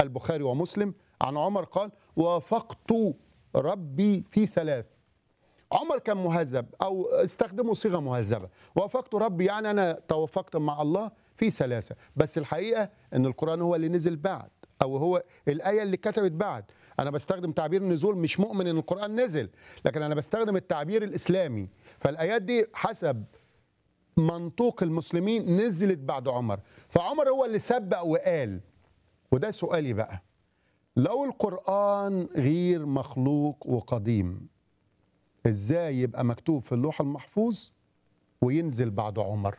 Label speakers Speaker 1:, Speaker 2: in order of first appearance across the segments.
Speaker 1: البخاري ومسلم عن عمر قال وافقت ربي في ثلاث عمر كان مهذب او استخدموا صيغه مهذبه وافقت ربي يعني انا توافقت مع الله في ثلاثه بس الحقيقه ان القران هو اللي نزل بعد او هو الايه اللي كتبت بعد انا بستخدم تعبير النزول مش مؤمن ان القران نزل لكن انا بستخدم التعبير الاسلامي فالايات دي حسب منطوق المسلمين نزلت بعد عمر فعمر هو اللي سبق وقال وده سؤالي بقى لو القرآن غير مخلوق وقديم ازاي يبقى مكتوب في اللوح المحفوظ وينزل بعد عمر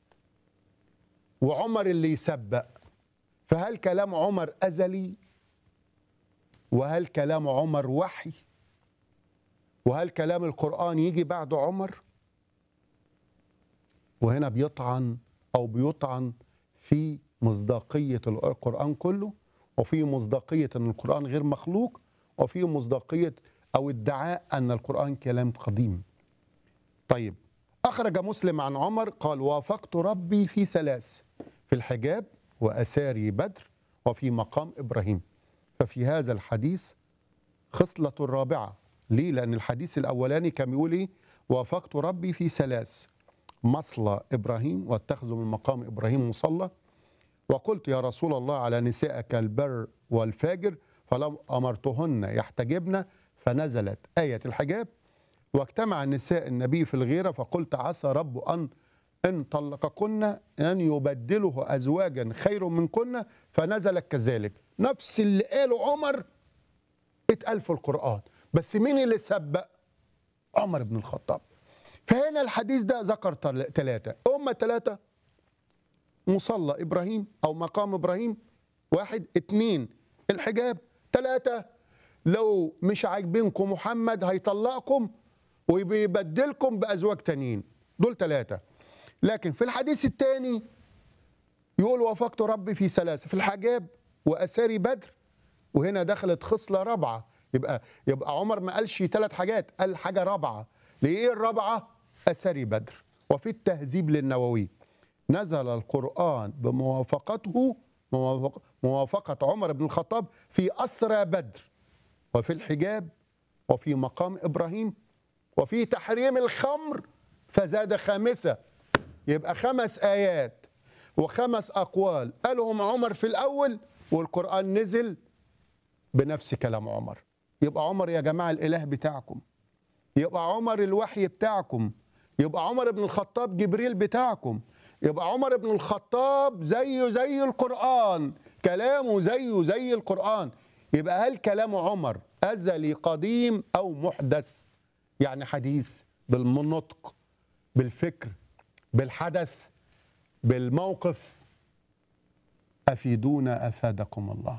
Speaker 1: وعمر اللي يسبق فهل كلام عمر أزلي وهل كلام عمر وحي وهل كلام القرآن يجي بعد عمر وهنا بيطعن أو بيطعن في مصداقية القرآن كله وفي مصداقية أن القرآن غير مخلوق وفي مصداقية أو ادعاء أن القرآن كلام قديم طيب أخرج مسلم عن عمر قال وافقت ربي في ثلاث في الحجاب وأساري بدر وفي مقام إبراهيم ففي هذا الحديث خصلة الرابعة ليه؟ لأن الحديث الأولاني كان بيقول إيه؟ وافقت ربي في ثلاث مصلى إبراهيم واتخذوا من مقام إبراهيم مصلى وقلت يا رسول الله على نسائك البر والفاجر فلم أمرتهن يحتجبن فنزلت آية الحجاب واجتمع نساء النبي في الغيرة فقلت عسى رب أن إن طلقكن أن يبدله أزواجا خير منكن فنزلت كذلك نفس اللي قاله عمر اتقال في القرآن بس مين اللي سبق عمر بن الخطاب فهنا الحديث ده ذكر ثلاثة هم ثلاثة مصلى إبراهيم أو مقام إبراهيم واحد اتنين الحجاب ثلاثة لو مش عاجبينكم محمد هيطلقكم وبيبدلكم بأزواج تانيين دول ثلاثة لكن في الحديث الثاني يقول وافقت ربي في ثلاثة في الحجاب وأساري بدر وهنا دخلت خصلة رابعة يبقى يبقى عمر ما قالش ثلاث حاجات قال حاجة رابعة ليه الرابعة أساري بدر وفي التهذيب للنووي نزل القرآن بموافقته موافق موافقة عمر بن الخطاب في أسرى بدر وفي الحجاب وفي مقام إبراهيم وفي تحريم الخمر فزاد خامسة يبقى خمس آيات وخمس أقوال قالهم عمر في الأول والقرآن نزل بنفس كلام عمر يبقى عمر يا جماعة الإله بتاعكم يبقى عمر الوحي بتاعكم يبقى عمر بن الخطاب جبريل بتاعكم يبقى عمر بن الخطاب زيه زي القرآن كلامه زيه زي القرآن يبقى هل كلام عمر أزلي قديم أو محدث يعني حديث بالنطق بالفكر بالحدث بالموقف أفيدونا أفادكم الله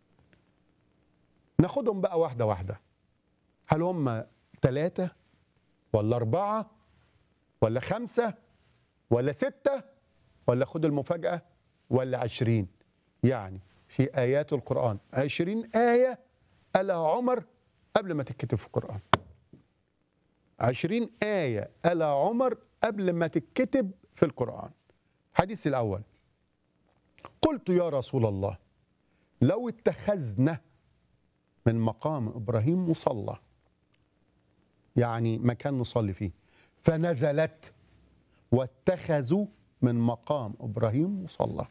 Speaker 1: ناخدهم بقى واحدة واحدة هل هم ثلاثة ولا أربعة ولا خمسة ولا ستة ولا خد المفاجأة ولا عشرين يعني في آيات القرآن عشرين آية قالها عمر قبل ما تتكتب في القرآن عشرين آية قالها عمر قبل ما تتكتب في القرآن حديث الأول قلت يا رسول الله لو اتخذنا من مقام إبراهيم مصلى يعني مكان نصلي فيه فنزلت واتخذوا من مقام ابراهيم مصلى.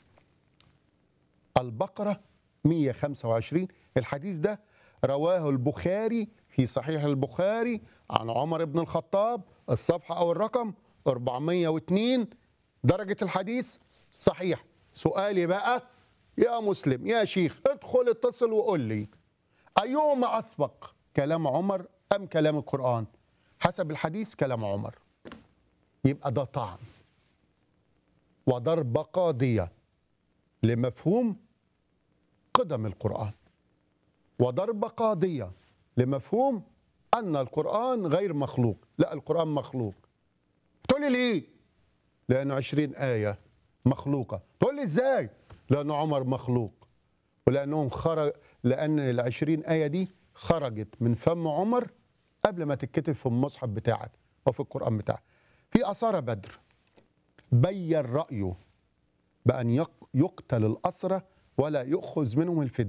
Speaker 1: البقره 125 الحديث ده رواه البخاري في صحيح البخاري عن عمر بن الخطاب الصفحه او الرقم 402 درجه الحديث صحيح. سؤالي بقى يا مسلم يا شيخ ادخل اتصل وقول لي ايهما اسبق كلام عمر ام كلام القران؟ حسب الحديث كلام عمر. يبقى ده طعن وضرب قاضية لمفهوم قدم القرآن وضرب قاضية لمفهوم أن القرآن غير مخلوق لا القرآن مخلوق تقول لي ليه لأنه عشرين آية مخلوقة تقول لي إزاي لأنه عمر مخلوق ولأنهم خرج لأن العشرين آية دي خرجت من فم عمر قبل ما تتكتب في المصحف بتاعك أو في القرآن بتاعك في أسارة بدر بين رأيه بأن يقتل الأسرة ولا يؤخذ منهم الفداء